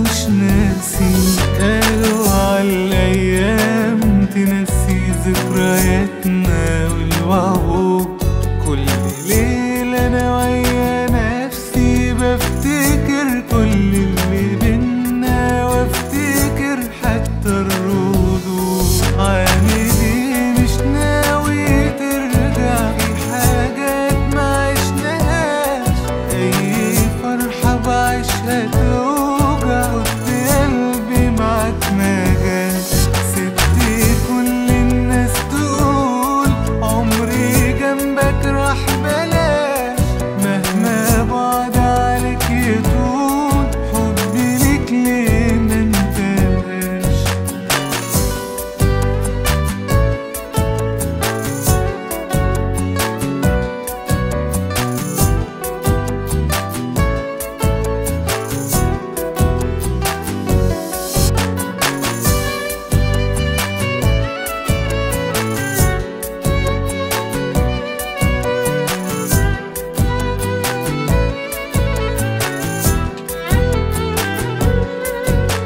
مش ناسي قالوا عالايام تنسي ذكرياتنا والوعود كل ليلة انا ويا نفسي بفتكر كل اللي بينا وافتكر حتى الردود عاملي مش ناوي ترجع في حاجات ما عشناهاش اي فرحة بعيشها توجع قلت قلبي معاك ما جاش سبت كل الناس تقول عمري جنبك راح بلاش مهما بعد عليك يطول حبي ليك ليه ما انتهاش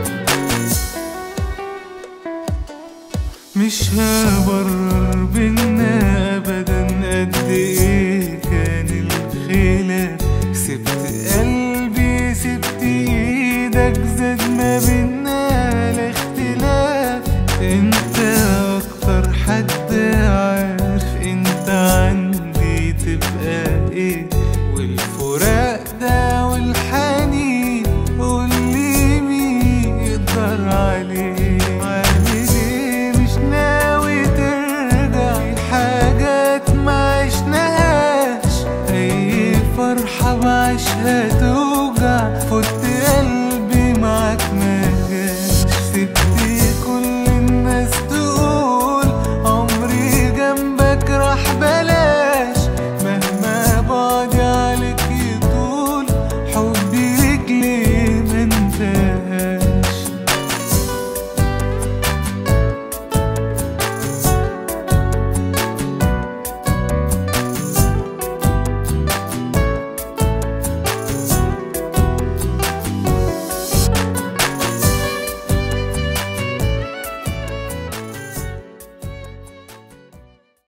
مش هبرر بين